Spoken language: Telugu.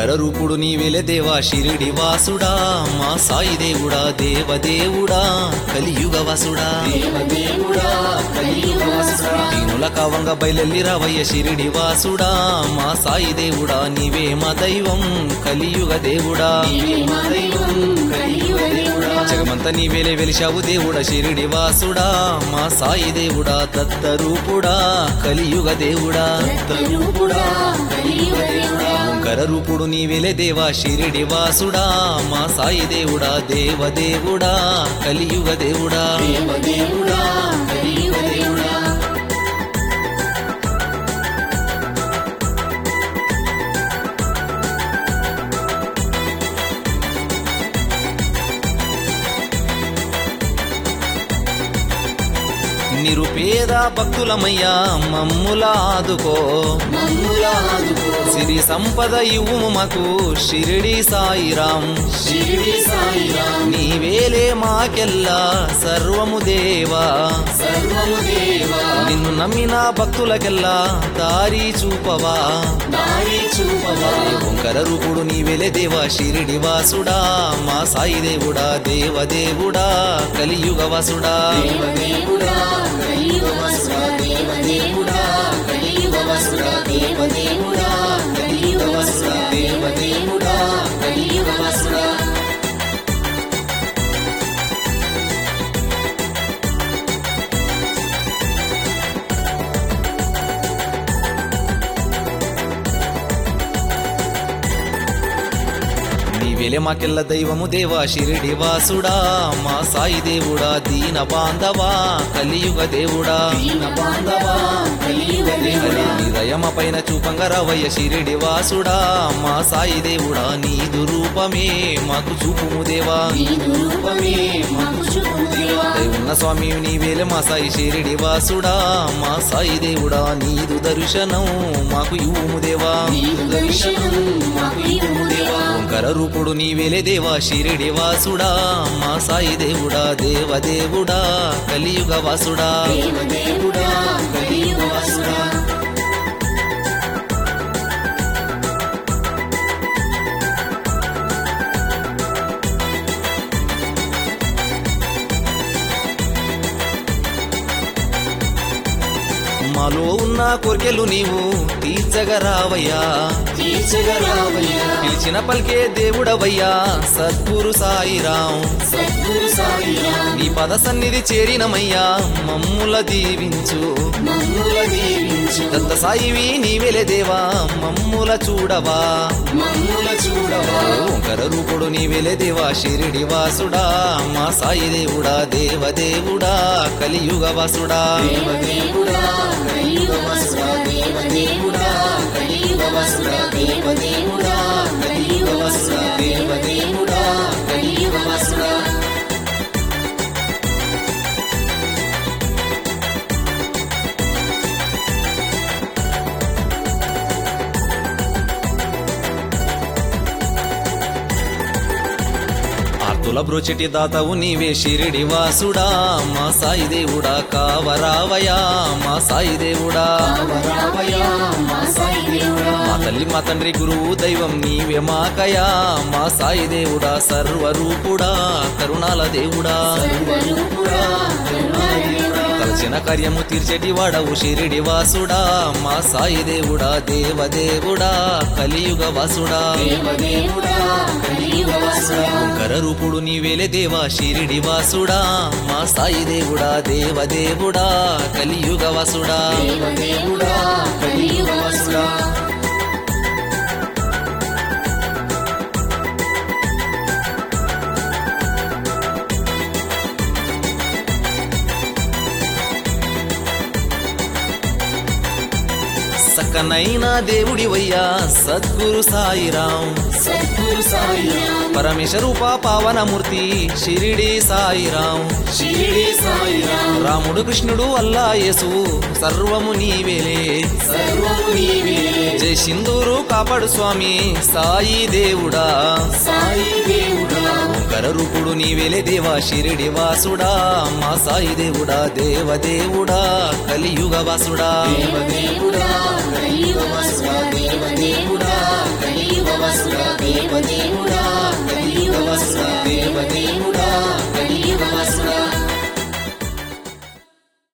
ఓంకర రూపుడు నీవెలే దేవా షిరిడి వాసుడా మా సాయి దేవుడా దేవదేవుడా కలియుగ వసుడా దేవదేవుడా కలియుగవాసుడా దీనుల కావంగ బయలెల్లి రావయ్య షిరిడి వాసుడా మా సాయి దేవుడా నీవే మా దైవం కలియుగ దేవుడా నీవే మా దైవం కలియుగ దేవుడా జగమంత నీవేలే వెలిశావు దేవుడా షిరిడి వాసుడా మా సాయి దేవుడా దత్త రూపుడా కలియుగ దేవుడా రూపుడా కలియుగ దేవుడా ఓంకర రూపుడు నీవేలే దేవా షిరిడి వాసుడా మా సాయి దేవుడా దేవదేవుడా కలియుగ దేవుడా దేవదేవుడా కలియుగ దేవుడా నిరుపేద భక్తులమయ్యా మమ్ముల ఆదుకో మమ్ముల ఆదుకో సిరి సంపద ఇవ్వు మాకు షిరిడి సాయిరాం షిరిడి సాయిరాం నీవేలే మాకెల్లా సర్వము దేవా సర్వము దేవా నిన్ను నమ్మిన భక్తులకెల్లా దారి చూపవా దారి చూపవా ఓంకర రూపుడు నీవెలే దేవా షిరిడి వాసుడా మా సాయి దేవుడా దేవదేవుడా కలియుగ వాసుడా దేవదేవుడా కలియుగవాసుడా దేవదేవుడా కలియుగవాసుడా దేవదేవుడా కలియుగవాసుడా దేవదేవుడా కలియుగవాసుడా నీవెలే మాకెల్ల దైవము దేవా షిరిడి వాసుడా మా సాయి దేవుడా దీన బాంధవా కలియుగ దేవుడా దీన బాంధవా కలియుగ దేవుడా నీ దయమ పైన చూపంగా రావయ్య షిరిడి వాసుడా మా సాయి దేవుడా నీదు రూపమే మాకు చూపుము దేవా నీదు రూపమే మాకు చూపు దేవా ఉన్న స్వామి నీవేలే మా సాయి షిరిడి వాసుడా మా సాయి దేవుడా నీదు దర్శనం మాకు ఇవ్వుము దేవా నీదు దర్శనం మాకు ఇవ్వు దేవా ఓంకర రూపుడు నీవేలే దేవా షిరిడి వాసుడా మా సాయి దేవుడా దేవదేవుడా కలియుగ వాసుడా దేవదేవుడా కలియుగవాసుడా మాలో ఉన్న కోర్కెలు నీవు తీర్చగరావయ్యా తీర్చగరావయ్యా పిలిచిన పలికే దేవుడవయ్యా సద్గురు సాయిరాం సద్గురు సాయిరాం నీ పద సన్నిధి చేరినమయ్యా మమ్ముల దీవించు మమ్ముల దీవించు దత్త సాయివి నీవెలే దేవా మమ్ముల చూడవా మమ్ముల చూడవా ఓంకర రూపుడు నీవెలే దేవా షిరిడి వాసుడా మా సాయి దేవుడా దేవదేవుడా కలియుగ వాసుడా దేవదేవుడా కలియుగవాసుడా దేవదేవుడా కలియుగవాసుడా దేవదేవుడా కలియుగవాసుడా దేవదేవుడా కలియుగవాసుడా ఆర్తుల బ్రోచెటి దాతవు నీవే షిరిడి వాసుడా మా సాయి దేవుడా కావరావయా మా సాయి దేవుడా రావయ్యా మా సాయి దేవుడా మా తల్లి మా తండ్రి గురువు దైవం నీవే మాకయా మా సాయి దేవుడా సర్వరూపుడా కరుణాల దేవుడా సర్వరూపుడా కరుణాదేవుడా తలచిన కార్యము తీర్చేటి వాడవు షిరిడి వాసుడా మా సాయి దేవుడా దేవదేవుడా కలియుగ వాసుడా దేవదేవుడా కలియుగవాసుడా ఓంకర రూపుడు నీవేలే దేవా షిరిడి వాసుడా మా సాయి దేవుడా దేవదేవుడా కలియుగ వాసుడా దేవదేవుడా కలియుగవాసుడా సక్కనైన దేవుడివయ్యా సద్గురు సాయిరాం సద్గురు సాయిరాం పరమేశ రూప పావనమూర్తి షిరిడి సాయిరాం షిరిడి సాయిరాం రాముడు కృష్ణుడు అల్లా యేసు సర్వము నీవేలే సర్వము నీవే జై సింధూరు కాపాడు స్వామి సాయి దేవుడా సాయి దేవుడా ఓంకర రూపుడు నీవేలే దేవా షిరిడి వాసుడా మా సాయి దేవుడా దేవదేవుడా కలియుగ వాసుడా దేవదేవుడా కలియుగవాసుడా దేవదేవుడా కలియుగవాసుడా దేవదేవుడా